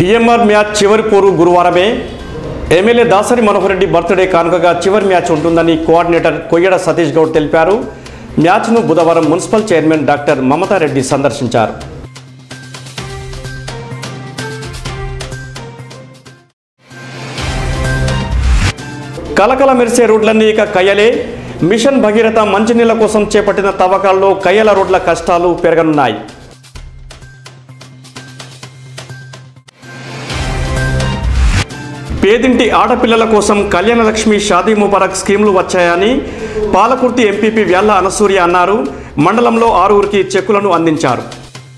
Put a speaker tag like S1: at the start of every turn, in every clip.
S1: PMR match చివరి పోరు గురువారమే ఎమ్మెల్యే దాసరి మనోహర్ రెడ్డి బర్త్డే కానుకగా చివరి మ్యాచ్ ఉంటుందని కోఆర్డినేటర్ కొయ్యడ సతీష్ గౌడ్ తెలిపారు మ్యాచ్ను బుధవారం మున్సిపల్ చైర్మన్ డాక్టర్ మమతారెడ్డి సందర్శించారు కలకల మెరిసే రోడ్లన్నీ ఇక కయ్యలే మిషన్ భగీరథ మంచినీళ్ల కోసం చేపట్టిన తవ్వకాల్లో కయ్యల రోడ్ల కష్టాలు పెరగనున్నాయి పేదింటి ఆడపిల్లల కోసం కళ్యాణలక్ష్మి షాదీ ముబారక్ స్కీమ్లు వచ్చాయని పాలకుర్తి ఎంపీపీ వ్యాల్ల అనసూయ అన్నారు మండలంలో ఆరుగురికి చెక్కులను అందించారు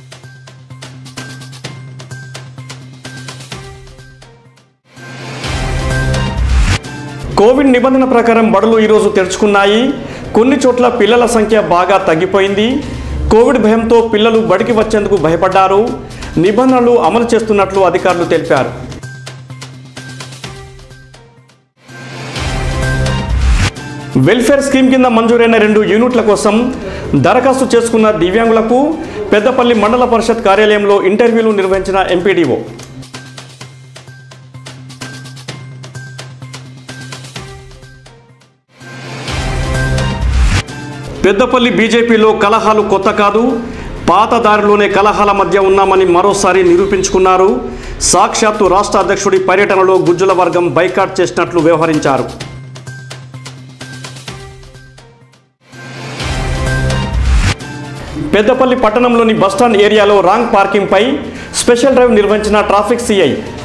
S1: కోవిడ్ నిబంధన ప్రకారం బడులు ఈరోజు తెరుచుకున్నాయి కొన్ని చోట్ల పిల్లల సంఖ్య బాగా తగ్గిపోయింది కోవిడ్ భయంతో పిల్లలు బడికి వచ్చేందుకు భయపడ్డారు నిబంధనలు అమలు చేస్తున్నట్లు అధికారులు తెలిపారు వెల్ఫేర్ స్కీమ్ కింద మంజూరైన రెండు యూనిట్ల కోసం దరఖాస్తు చేసుకున్న దివ్యాంగులకు పెద్దపల్లి మండల పరిషత్ కార్యాలయంలో ఇంటర్వ్యూలు నిర్వహించిన ఎంపీడీఓ పెద్దపల్లి బీజేపీలో కలహాలు కొత్త కాదు పాత దారిలోనే కలహాల మధ్య ఉన్నామని మరోసారి నిరూపించుకున్నారు సాక్షాత్తు రాష్ట్ర అధ్యక్షుడి పర్యటనలో గుజ్జుల వర్గం బైకాట్ చేసినట్లు వ్యవహరించారు పెద్దపల్లి పట్టణంలోని బస్టాండ్ ఏరియాలో రాంగ్ పార్కింగ్పై స్పెషల్ డ్రైవ్ నిర్వహించిన ట్రాఫిక్ సిఐ